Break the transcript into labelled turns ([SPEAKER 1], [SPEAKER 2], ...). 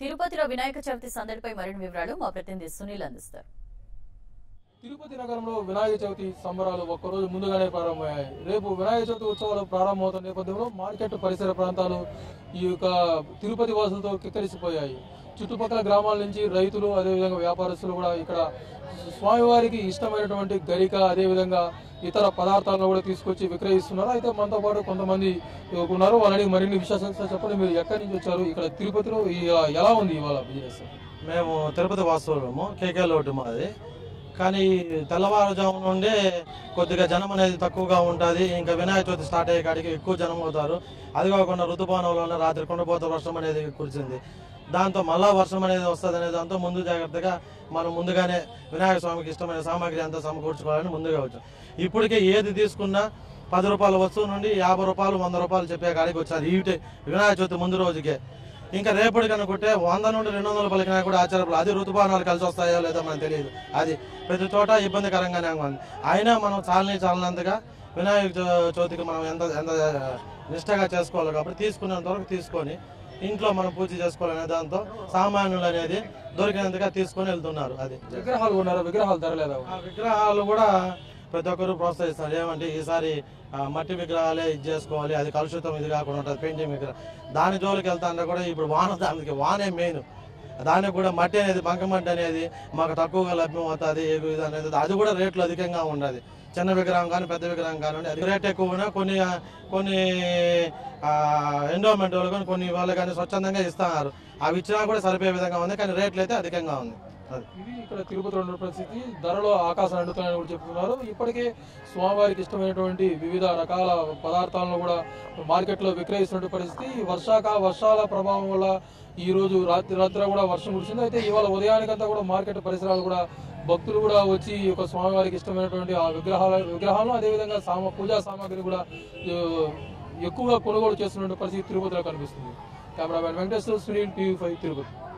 [SPEAKER 1] తిరుపతిలో వినాయక చవితి సందడిపై మరిన్ని వివరాలు మా ప్రతినిధి సునీల్ అందిస్తారు
[SPEAKER 2] తిరుపతి నగరంలో వినాయక చవితి సంబరాలు ఒక్కరోజు ముందుగానే ప్రారంభమయ్యాయి రేపు వినాయక చవితి ఉత్సవాలు ప్రారంభమవుతున్న నేపథ్యంలో మార్కెట్ పరిసర ప్రాంతాలు ఈ యొక్క తిరుపతి వాసులతో కిక్కరిసిపోయాయి చుట్టుపక్కల గ్రామాల నుంచి రైతులు అదేవిధంగా వ్యాపారస్తులు కూడా ఇక్కడ స్వామివారికి ఇష్టమైనటువంటి గరిక అదేవిధంగా ఇతర పదార్థాలను కూడా తీసుకొచ్చి విక్రయిస్తున్నారు అయితే మనతో పాటు కొంతమంది ఉన్నారు వాళ్ళని మరిన్ని విశేషాలు చెప్పండి మీరు ఎక్కడి నుంచి వచ్చారు ఇక్కడ తిరుపతిలో ఈ- ఎలా ఉంది ఇవాళ బిజినెస్
[SPEAKER 3] మేము తిరుపతి వాసులము కేకే లోటు మాది కానీ తెల్లవారుజాము నుండి కొద్దిగా జనం అనేది తక్కువగా ఉంటుంది ఇంకా వినాయక చవితి స్టార్ట్ అయ్యే కాడికి ఎక్కువ జనం అవుతారు అది కాకుండా ఋతుపానంలోనే రాత్రి కొండపోత వర్షం అనేది కురిసింది దాంతో మళ్ళా వర్షం అనేది వస్తుంది అనే దాంతో ముందు జాగ్రత్తగా మనం ముందుగానే వినాయక స్వామికి ఇష్టమైన సామాగ్రి అంతా సమకూర్చుకోవాలని ముందుగా వచ్చాం ఇప్పటికే ఏది తీసుకున్నా పది రూపాయల వస్తువు నుండి యాభై రూపాయలు వంద రూపాయలు చెప్పే కాడికి వచ్చారు ఈ టే- వినాయక చవితి ముందు రోజుకే ఇంకా రేపటికి అనుకుంటే వంద నుండి రెండు వందల పలికినా కూడా ఆశ్చర్యపడాలి అది ఋతుపానాలు కలిసి వస్తాయో లేదో మనకు తెలియదు అది ప్రతి చోట ఇబ్బందికరంగానే ఉంది అయినా మనం చాలని చాలనంతగా వినాయక చవ- చవితికి మనం ఎంత ఎంత నిష్టగా చేసుకోవాలి కాబట్టి తీసుకునేంత వరకు తీసుకొని ఇంట్లో మనం పూజ చేసుకోవాలనే దాంతో సామాన్యులు అనేది దొరికినంతగా తీసుకొని వెళ్తున్నారు అది
[SPEAKER 2] విగ్రహాలు ఉన్నారా విగ్రహాలు ధరలేదా
[SPEAKER 3] ఆ విగ్రహాలు కూడా ప్రతి ఒక్కరు ప్రోత్సహిస్తారు ఏమంటే ఈసారి ఆ, మట్టి విగ్రహాలే ఇది చేసుకోవాలి అది కలుషితం ఇది కాకుండా ఉంటుంది పెయింటింగ్ విగ్రహం దాని జోలికి వెళ్తా అంటే కూడా ఇప్పుడు వాన దానికి వానే మెయిన్ దానికి కూడా మట్టి అనేది బంకమట్టి అనేది మాకు తక్కువగా లభ్యం అవుతుంది ఇది అనేది అది కూడా రేట్లు అధికంగా ఉండదు చిన్న విగ్రహం కానీ పెద్ద విగ్రహం కానీ అది రేట్ ఎక్కువ ఉన్నా కొన్ని కొన్ని ఎండోమెంట్ వాళ్ళు కానీ కొన్ని వాళ్ళు కానీ స్వచ్ఛందంగా ఇస్తున్నారు అవి ఇచ్చినా కూడా సరిపోయే విధంగా ఉంది కానీ రేట్లు అయితే అధికంగా ఉంది అది
[SPEAKER 2] ఇది ఇక్కడ తిరుపతిలో ఉన్న పరిస్థితి ధరలో ఆకాశం అంటున్నాయని కూడా చెప్తున్నారు ఇప్పటికే స్వామివారికి ఇష్టమైనటువంటి వివిధ రకాల పదార్థాలను కూడా మార్కెట్లో విక్రయిస్తున్న పరిస్థితి ఈ వర్షాక వర్షాల ప్రభావం వల్ల ఈ రోజు రాత్రి రాత్రి కూడా వర్షం కురిసింది అయితే ఇవాళ ఉదయానికంతా కూడా మార్కెట్ పరిసరాలు కూడా భక్తులు కూడా వచ్చి ఈ యొక్క స్వామివారికి ఇష్టమైనటువంటి ఆ విగ్రహాల విగ్రహాలను అదేవిధంగా సామ పూజా సామాగ్రి కూడా ఆ, ఎక్కువగా కొనుగోలు చేస్తున్న పరిస్థితి తిరుపతిలో కనిపిస్తుంది cameraman Venkateswara Sunil TV five Tirupati